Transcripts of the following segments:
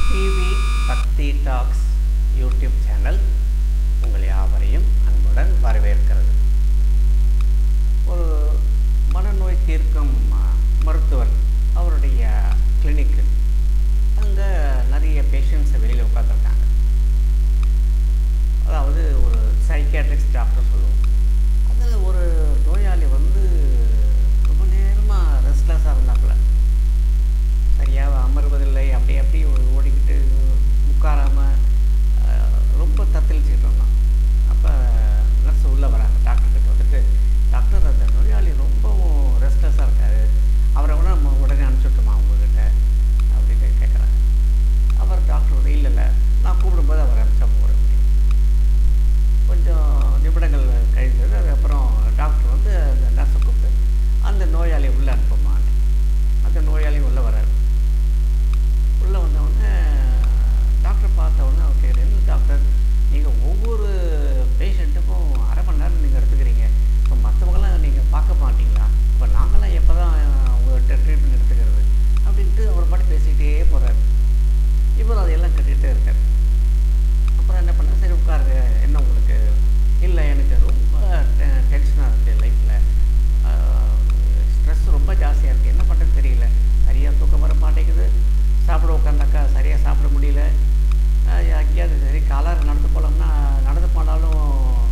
TV பக்தி tax YouTube channel உங்கள் யாவரையும் அன்புடன் வரவேற்கிறது ஒரு மனநோய் தீர்க்கும் அ, மருத்துவர் அவருடைய கிளினிக்கு அங்கே நிறைய பேஷண்ட்ஸை வெளியில் உட்காந்துருக்காங்க அதாவது ஒரு சைக்கியாட்ரிக்ஸ் டாக்டர் சொல்லுவோம் அதில் ஒரு நோயாளி வந்து ரொம்ப நேரமாக ரெஸ்ட்லெஸ்ஸாக இருந்தாப்புல சரியாக அமர்வதில்லை அப்படி அப்படி ஓ- ஓடிக்கிட்டு உட்காராமல் ரொம்ப தத்தளிச்சுக்கிட்டு இருந்தான் அப்போ நர்ஸ் உள்ளே வராங்க டாக்டர் கிட்ட வந்துட்டு டாக்டர் அந்த நோயாளி ரொம்பவும் ரெஸ்ட்லெஸ்ஸாக இருக்காரு அவரை வேணா நம்ம உடனே அனுப்பிச்சுட்டுமா உங்ககிட்ட அப்படின்னு கேட்குறாங்க அவர் டாக்டர் வந்து இல்லை இல்லை நான் கூப்பிடும்போது அவர் அனுப்பிச்சா போகிறேன் கொஞ்சம் நிமிடங்கள் கழிந்தது அதுக்கப்புறம் டாக்டர் வந்து அந்த நர்ஸை கூப்பிட்டு அந்த நோயாளியை உள்ளே அனுப்புமான்னு அந்த நோயாளி உள்ளே வராரு உள்ளே வந்தவுடனே டாக்டர் பார்த்த உடனே அவர் கேட்குற என்ன டாக்டர் நீங்கள் ஒவ்வொரு பேஷண்ட்டுக்கும் அரை மணி நேரம் நீங்கள் எடுத்துக்கிறீங்க இப்போ மற்றவங்களாம் நீங்கள் பார்க்க மாட்டீங்களா இப்போ நாங்களாம் எப்போ தான் உங்கள்கிட்ட ட்ரீட்மெண்ட் எடுத்துக்கிறது அப்படின்ட்டு அவர் பாட்டு பேசிக்கிட்டே போகிறாரு இவர் அதையெல்லாம் கட்டிகிட்டே இருக்கார் அப்புறம் என்ன பண்ண சரி உட்காருங்க என்ன உங்களுக்கு இல்லை எனக்கு ரொம்ப டென்ஷனாக இருக்குது லைஃப்பில் ஸ்ட்ரெஸ் ரொம்ப ஜாஸ்தியாக இருக்குது என்ன பண்ணுறது தெரியல சரியாக தூக்கம் வர மாட்டேங்குது சாப்பிட உட்காந்தாக்கா சரியாக சாப்பிட முடியல அஹ் எங்கேயாவது சரி காலார நடந்து போனோம்னா நடந்து போனாலும்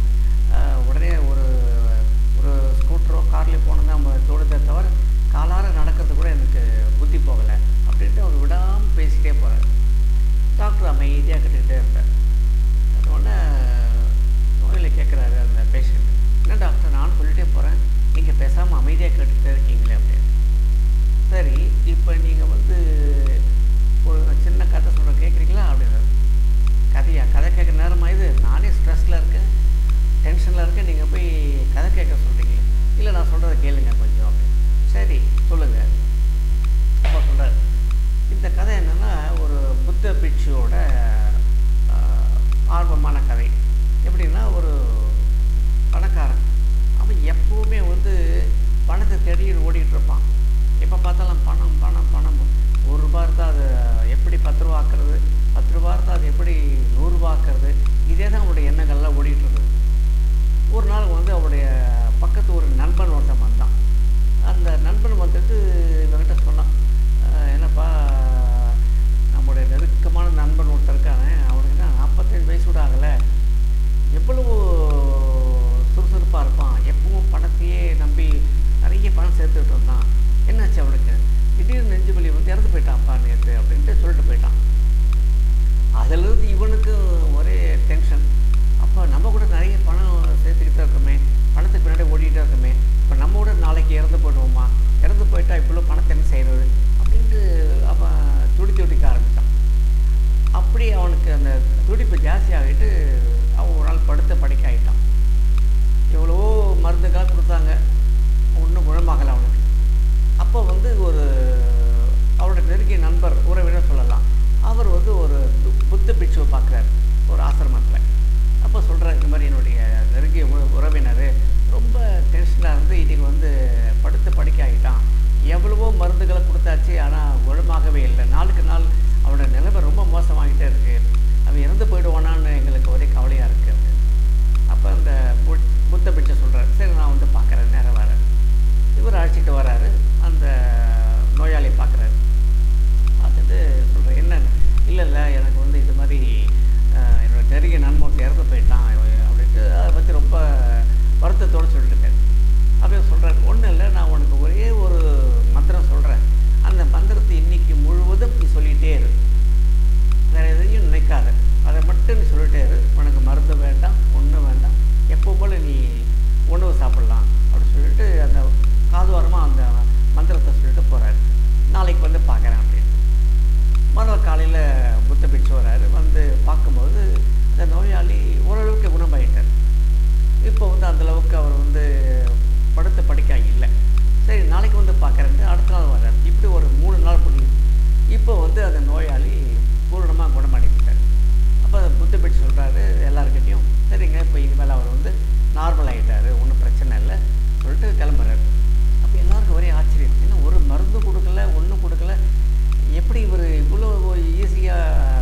அஹ் உடனே ஒரு ஒரு ஸ்கூட்டரோ கார்லேயோ போனோம்னா நம்ம தோடுதே தவிர காலார நடக்கிறது கூட எனக்கு புத்தி போகலை அப்படின்ட்டு அவர் விடாமல் பேசிக்கிட்டே போகிறார் டாக்டர் அமைதியாக கட்டிக்கிட்டே இருந்தார் அது உடனே நோயில் கேட்குறாரு அந்த பேஷண்ட் என்ன டாக்டர் நானும் சொல்லிட்டே போகிறேன் நீங்கள் பேசாமல் அமைதியாக கேட்டுகிட்டே இருக்கீங்களே அப்படின்னு சரி இப்போ நீங்கள் வந்து ஒரு சின்ன கதை சொல்கிற கேட்குறீங்களா அப்படின்னாரு கதையா கதை கேட்குற நேரமா இது நானே ஸ்ட்ரெஸ்ஸில் இருக்கேன் டென்ஷனில் இருக்கேன் நீங்கள் போய் கதை கேட்க சொல்கிறீங்க இல்லை நான் சொல்கிறத கேளுங்க கொஞ்சம் அப்படின்னு சரி சொல்லுங்கள் அப்போ சொல்கிறார் இந்த கதை என்னென்னா ஒரு புத்த பிட்சுவோட ஆஹ், ஆர்வமான கதை எப்படின்னா ஒரு பணக்காரன் அவன் எப்போவுமே வந்து பணத்தை தேடிட்டு ஓடிட்டு இருப்பான் எப்போ பார்த்தாலும் பணம் பணம் பணம் ஒரு ரூபா இருந்தால் அது எப்படி பத்து ரூபா ஆக்குறது பத்து ரூபா இருந்தால் அது எப்படி நூறுரூவா ஆக்குறது இதே தான் அவனுடைய எண்ணங்கள்லாம் ஓடிட்டு இருந்தது ஒரு நாள் வந்து அவருடைய பக்கத்து ஒரு நண்பன் ஒருத்தன் வந்தான் அந்த நண்பன் வந்துட்டு இவங்கிட்ட சொன்னான் "அஹ், என்னப்பா நம்முடைய நெருக்கமான நண்பன் ஒருத்தன் இருக்கானே அவனுக்கு தான் நாற்பத்தஞ்சு வயசு கூட ஆகலை எவ்வளவு சுறுசுறுப்பாக இருப்பான் எப்பவும் பணத்தையே நம்பி நிறைய பணம் சேர்த்துக்கிட்டு இருந்தான் என்னாச்சு அவனுக்கு திடீர்னு நெஞ்சு வலி வந்து இறந்து போயிட்டான்ப்பா நேற்று அப்படின்ட்டு சொல்லிட்டு போயிட்டான் அதிலிருந்து இவனுக்கு ஒரே டென்ஷன் அப்போ நம்ம கூட நிறைய பணம் சேர்த்துக்கிட்டு இருக்கோமே பணத்துக்கு பின்னாடி ஓடிக்கிட்டே இருக்கோமே இப்போ நம்ம கூட நாளைக்கு இறந்து போயிடுவோமா இறந்து போயிட்டா இவ்வளோ பணத்தை என்ன செய்கிறது அப்படின்ட்டு அவன் துடி துடிக்க ஆரம்பித்தான் அப்படி அவனுக்கு அந்த துடிப்பு ஜாஸ்தி ஆகிட்டு அவன் ஒரு நாள் படுத்த படுக்க ஆகிட்டான் எவ்வளவோ மருந்துக்காக கொடுத்தாங்க ஒன்றும் குணமாகலை அவனுக்கு அப்போ வந்து ஒரு அவரோட நெருங்கிய நண்பர் உறவினர் சொல்லலாம் அவர் வந்து ஒரு து- புத்த பிட்சுவை பார்க்குறாரு ஒரு ஆசிரமத்தில் அப்போ சொல்கிறார் இந்த மாதிரி என்னுடைய நெருங்கிய உற- உறவினர் ரொம்ப டென்ஷனாக இருந்து இன்றைக்கி வந்து படுத்து படுக்க ஆகிட்டான் எவ்வளவோ மருந்துகளை கொடுத்தாச்சு ஆனால் குணமாகவே இல்லை நாளுக்கு நாள் அவனோட நிலைமை ரொம்ப மோசமாகிட்டே இருக்குது அவன் இறந்து போயிடுவானான்னு எங்களுக்கு ஒரே கவலையாக இருக்குது அப்படின்னு அப்போ அந்த புத்- புத்த பிச்சை சொல்கிறார் சரி நான் வந்து பார்க்குறேன் நேரம் வரேன் இவர் அழைச்சிட்டு வராரு அந்த நோயாளியை பார்க்குறாரு பார்த்துட்டு சொல்கிறேன் என்ன இல்லை இல்லை எனக்கு வந்து இது மாதிரி அஹ், என்னோட நெருங்கிய நண்பன் இறந்து போயிட்டான் இவன் அப்படின்ட்டு அதை பற்றி ரொம்ப வருத்தத்தோடு சொல்லிட்டு இருக்காரு அப்படியே சொல்கிறார் ஒன்றும் இல்லை நான் உனக்கு ஒரே ஒரு மந்திரம் சொல்கிறேன் அந்த மந்திரத்தை இன்னைக்கு முழுவதும் நீ சொல்லிகிட்டே இரு வேறு எதையும் நினைக்காத அதை மட்டும் நீ சொல்லிட்டே இரு உனக்கு மருந்து வேண்டாம் ஒன்றும் வேண்டாம் எப்போ போல் நீ உணவு சாப்பிட்லாம் அப்படின்னு சொல்லிட்டு அந்த காதுவாரமாக அந்த மந்திரத்தை சொல்லிட்டு போகிறாரு நாளைக்கு வந்து பார்க்குறேன் அப்படின்னு மறுநாள் காலையில் புத்த பிடிச்சு வராரு வந்து பார்க்கும்போது அந்த நோயாளி ஓரளவுக்கு குணமாயிட்டார் இப்போ வந்து அந்த அளவுக்கு அவர் வந்து படுத்த படுக்க இல்லை சரி நாளைக்கு வந்து பார்க்குறேன்ட்டு அடுத்த நாள் வர்றார் இப்படி ஒரு மூணு நாள் முடியுது இப்போ வந்து அந்த நோயாளி பூரணமாக குணமடைந்துட்டார் அப்போ அந்த புத்த பிடிச்சு சொல்கிறாரு எல்லாருக்கிட்டையும் சரிங்க இப்போ இனிமேல் அவர் வந்து நார்மல் ஆகிட்டாரு ஒன்றும் பிரச்சனை இல்லை சொல்லிட்டு கிளம்புறாரு அப்போ எல்லாருக்கும் ஒரே ஆச்சரியம் ஏன்னா ஒரு மருந்து கொடுக்கல ஒன்றும் கொடுக்கல எப்படி இவர் இவ்வளோ ஈஸியாக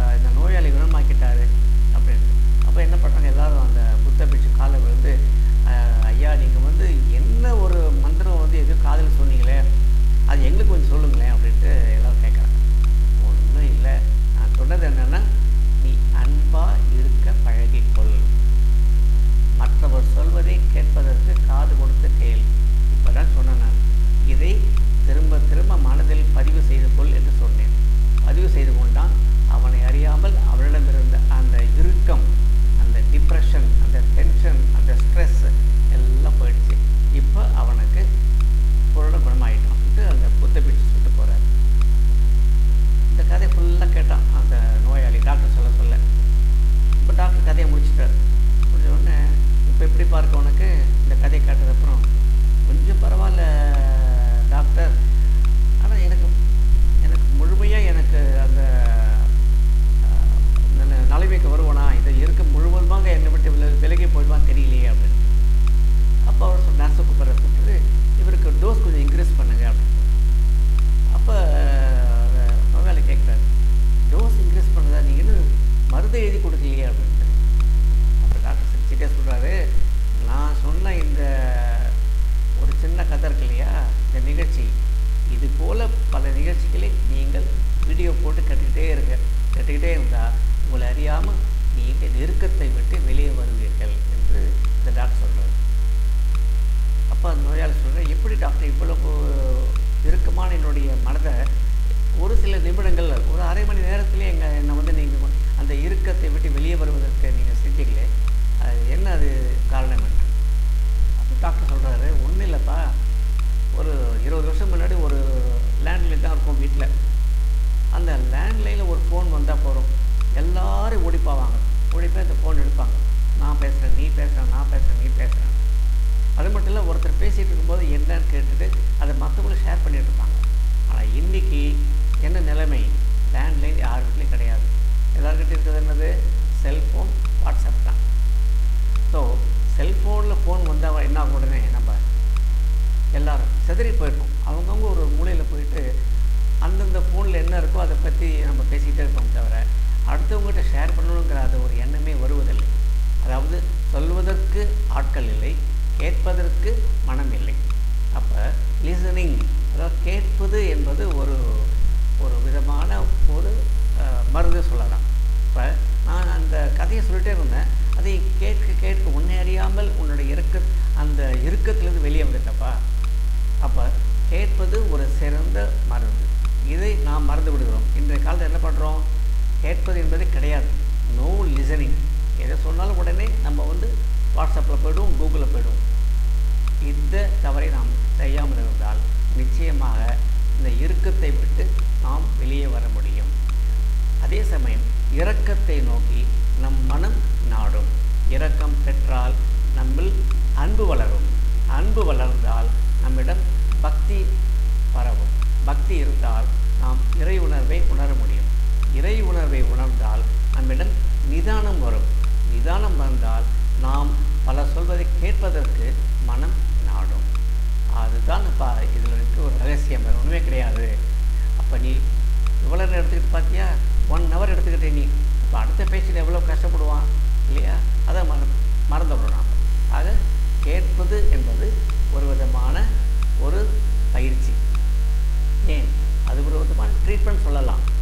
வீடியோ போட்டு கட்டிக்கிட்டே இருங்க கட்டிக்கிட்டே இருந்தால் உங்களை அறியாமல் நீங்கள் நெருக்கத்தை விட்டு வெளியே வருவீர்கள் என்று இந்த டாக்டர் சொல்கிறார் அப்போ அந்த நோயாளி சொல்கிறேன் எப்படி டாக்டர் இவ்வளவு இறுக்கமான என்னுடைய மனதை ஒரு சில நிமிடங்கள் ஒரு அரை மணி நேரத்திலே எங்கள் என்னை வந்து நீங்கள் அந்த இறுக்கத்தை விட்டு வெளியே வருவதற்கு நீங்கள் செஞ்சீங்களே அது என்ன அது காரணம் என்று அப்போ டாக்டர் சொல்கிறாரு ஒன்றும் இல்லைப்பா ஒரு இருபது வருஷம் முன்னாடி ஒரு லேண்ட்லைன் தான் இருக்கும் வீட்டில் அந்த லேண்ட்லைனில் ஒரு ஃபோன் வந்தால் போகிறோம் எல்லாரும் ஓடி போவாங்க ஓடி போய் அந்த ஃபோன் எடுப்பாங்க நான் பேசுகிறேன் நீ பேசுகிறேன் நான் பேசுகிறேன் நீ பேசுகிறேன் அது மட்டும் இல்லை ஒருத்தர் பேசிகிட்டு இருக்கும்போது என்னன்னு கேட்டுட்டு அதை மற்றவங்களும் ஷேர் பண்ணிட்டு இருப்பாங்க ஆனால் இன்றைக்கி என்ன நிலைமை லேண்ட்லைன் யார் வீட்லேயும் கிடையாது எல்லாருக்கிட்ட இருக்கிறது என்னது செல்ஃபோன் வாட்ஸ்அப் தான் ஸோ செல்ஃபோனில் ஃபோன் வந்தால் என்ன ஆகும் உடனே நம்ம எல்லாரும் செதறி போயிருக்கோம் அவங்கவுங்க ஒரு மூலையில் போயிட்டு அந்தந்த ஃபோனில் என்ன இருக்கோ அதை பற்றி நம்ம பேசிக்கிட்டே இருப்போம் தவிர அடுத்தவங்ககிட்ட ஷேர் பண்ணணுங்கிற அது ஒரு எண்ணமே வருவதில்லை அதாவது சொல்வதற்கு ஆட்கள் இல்லை கேட்பதற்கு மனம் இல்லை அப்போ லிசனிங் அதாவது கேட்பது என்பது ஒரு ஒரு விதமான ஒரு அஹ், மருந்து சொல்லலாம் இப்போ நான் அந்த கதையை சொல்லிட்டே இருந்தேன் அதை கேட்க கேட்க உன்னை அறியாமல் உன்னுடைய இருக்க அந்த இறுக்கத்திலிருந்து வெளியே வந்துட்டப்பா அப்போ கேட்பது ஒரு சிறந்த மருந்து இதை நாம் மறந்து விடுகிறோம் இன்றைய காலத்தில் என்ன பண்ணுறோம் கேட்பது என்பது கிடையாது நோ லிசனிங் எதை சொன்னாலும் உடனே நம்ம வந்து வாட்ஸ்அப்பில் போய்டுவோம் கூகுளில் போய்டுவோம் இந்த தவறை நாம் செய்யாமல் இருந்தால் நிச்சயமாக இந்த இறுக்கத்தை விட்டு நாம் வெளியே வர முடியும் அதே சமயம் இரக்கத்தை நோக்கி நம் மனம் நாடும் இரக்கம் பெற்றால் நம்மில் அன்பு வளரும் அன்பு வளர்ந்தால் நம்மிடம் பக்தி பரவும் பக்தி இருந்தால் நாம் இறை உணர்வை உணர முடியும் இறை உணர்வை உணர்ந்தால் நம்மிடம் நிதானம் வரும் நிதானம் வந்தால் நாம் பல சொல்வதை கேட்பதற்கு மனம் நாடும் அதுதான் இப்போ இதில் இருக்க ஒரு ரகசியம் வேறு ஒன்றுமே கிடையாது அப்போ நீ இவ்வளோ நேரம் எடுத்துக்கிட்டு பார்த்தியா ஒன் ஹவர் எடுத்துக்கிட்டே நீ இப்போ அடுத்த பேச்சில் எவ்வளோ கஷ்டப்படுவான் இல்லையா அதை மற மறந்துவிடும் நாம் ஆக கேட்பது என்பது ஒரு விதமான ஒரு பயிற்சி ஏன் அது ஒரு விதமான ட்ரீட்மெண்ட் சொல்லலாம்